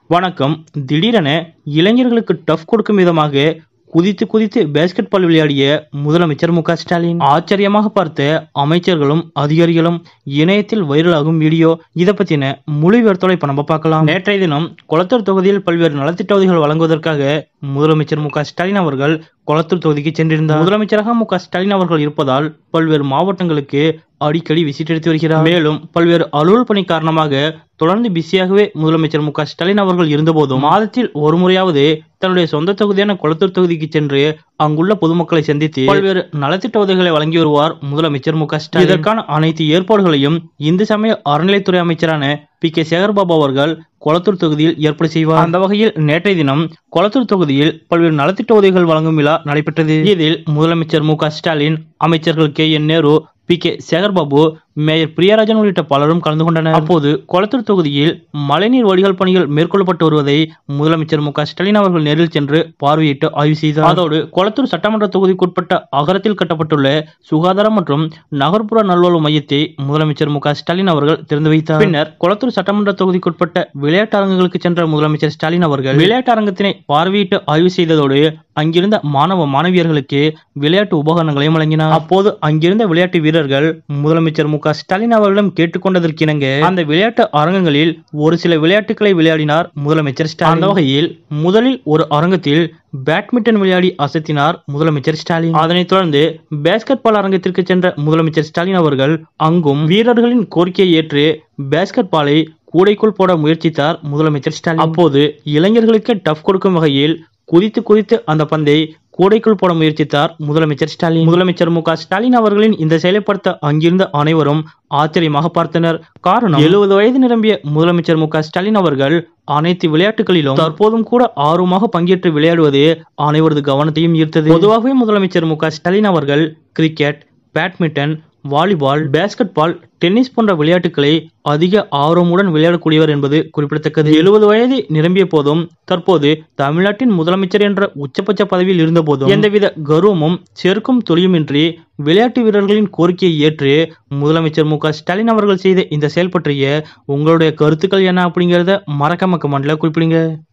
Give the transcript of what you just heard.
வணக்கம் திடீரென இளைஞர்களுக்கு டஃப் கொடுக்கும் விதமாக குதித்து குதித்து பேஸ்கெட் பால் விளையாடிய முதலமைச்சர் மு க ஸ்டாலின் ஆச்சரியமாக பார்த்த அமைச்சர்களும் அதிகாரிகளும் இணையத்தில் வைரலாகும் வீடியோ இதை பத்தின முழு விவரத்தோட இப்ப நம்ம பார்க்கலாம் நேற்றைய தினம் கொளத்தூர் தொகுதியில் பல்வேறு நலத்திட்ட உதவிகள் வழங்குவதற்காக முதலமைச்சர் மு க ஸ்டாலின் அவர்கள் கொளத்தூர் தொகுதிக்கு சென்றிருந்தார் முதலமைச்சராக மு க ஸ்டாலின் அவர்கள் இருப்பதால் பல்வேறு மாவட்டங்களுக்கு அடிக்கடி விசிட் எடுத்து வருகிறார் மேலும் பல்வேறு அலுவல் பணி காரணமாக தொடர்ந்து பிஸியாகவே முதலமைச்சர் மு க ஸ்டாலின் அவர்கள் இருந்தபோதும் மாதத்தில் ஒரு முறையாவது தன்னுடைய சொந்த தொகுதியான கொளத்தூர் தொகுதிக்கு சென்று அங்குள்ள பொதுமக்களை சந்தித்து பல்வேறு நலத்திட்ட உதவிகளை வழங்கி வருவார் முதலமைச்சர் மு க ஸ்டாலின் இதற்கான அனைத்து ஏற்பாடுகளையும் இந்து சமய அறநிலைத்துறை அமைச்சரான பி கே சேகர்பாபு அவர்கள் கொளத்தூர் தொகுதியில் ஏற்பாடு செய்வார் அந்த வகையில் நேற்றைய தினம் கொளத்தூர் தொகுதியில் பல்வேறு நலத்திட்ட உதவிகள் வழங்கும் விழா நடைபெற்றது இதில் முதலமைச்சர் மு க ஸ்டாலின் அமைச்சர்கள் K N Nehru P K Sekarbabu mayor Priyarajan உள்ளிட்ட பலரும் கலந்து கொண்டனர் அப்போது கொளத்தூர் தொகுதியில் மழைநீர் வடிகால் பணிகள் மேற்கொள்ளப்பட்டு வருவதை முதலமைச்சர் மு க ஸ்டாலின் அவர்கள் நேரில் சென்று பார்வையிட்டு ஆய்வு செய்தார் அதோடு கொளத்தூர் சட்டமன்ற தொகுதிக்குட்பட்ட அகரத்தில் கட்டப்பட்டுள்ள சுகாதாரம் மற்றும் நகர்ப்புற நல்வாழ்வு மையத்தை முதலமைச்சர் மு க ஸ்டாலின் அவர்கள் திறந்து வைத்தார் பின்னர் கொளத்தூர் சட்டமன்ற தொகுதிக்குட்பட்ட விளையாட்டு அரங்குகளுக்கு சென்ற முதலமைச்சர் ஸ்டாலின் அவர்கள் விளையாட்டு அரங்கத்தினை பார்வையிட்டு ஆய்வு செய்ததோடு அங்கிருந்த மாணவ மாணவியர்களுக்கு விளையாட்டு உபகரணங்களையும் வழங்கினார் அப்போது அங்கிருந்த விளையாட்டு வீரர்கள் முதலமைச்சர் மு க ஸ்டாலின் அவர்களிடம் கேட்டுக்கொண்டதற்கிணங்க அந்த விளையாட்டு அரங்கங்களில் ஒரு சில விளையாட்டுகளை விளையாடினார் முதலமைச்சர் ஸ்டாலின் அந்த வகையில் முதலில் ஒரு அரங்கத்தில் பேட்மிண்டன் விளையாடி அசத்தினார் முதலமைச்சர் ஸ்டாலின் அதனைத் தொடர்ந்து பேஸ்கெட் பால் அரங்கத்திற்கு சென்ற முதலமைச்சர் ஸ்டாலின் அவர்கள் அங்கும் வீரர்களின் கோரிக்கையை ஏற்று பேஸ்கெட் பாலை கூடைக்குள் போட முயற்சித்தார் முதலமைச்சர் ஸ்டாலின் அப்போது இளைஞர்களுக்கு டஃப் கொடுக்கும் வகையில் குதித்து குதித்து அந்த பந்தை கூடைக்குள் போட முயற்சித்தார் முதலமைச்சர் ஸ்டாலின் முதலமைச்சர் மு க ஸ்டாலின் அவர்களின் இந்த செயலைப்படுத்த அங்கிருந்த அனைவரும் ஆச்சரியமாக பார்த்தனர் காரணம் எழுபது வயது நிரம்பிய முதலமைச்சர் மு க ஸ்டாலின் அவர்கள் அனைத்து விளையாட்டுகளிலும் தற்போதும் கூட ஆர்வமாக பங்கேற்று விளையாடுவது அனைவரது கவனத்தையும் ஈர்த்தது பொதுவாகவே முதலமைச்சர் மு க ஸ்டாலின் அவர்கள் cricket badminton volleyball basketball tennis போன்ற விளையாட்டுகளை அதிக ஆர்வமுடன் விளையாடக்கூடியவர் என்பது குறிப்பிடத்தக்கது எழுபது வயது நிரம்பிய போதும் தற்போது தமிழ்நாட்டின் முதலமைச்சர் என்ற உச்சபட்ச பதவியில் இருந்த போதும் எந்தவித கர்வமும் செருக்கும் தொழியுமின்றி விளையாட்டு வீரர்களின் கோரிக்கையை ஏற்று முதலமைச்சர் மு க ஸ்டாலின் அவர்கள் செய்த இந்த செயல் பற்றிய உங்களுடைய கருத்துக்கள் என்ன அப்படிங்கிறத மறக்காம கமெண்ட்ல குறிப்பிடுங்க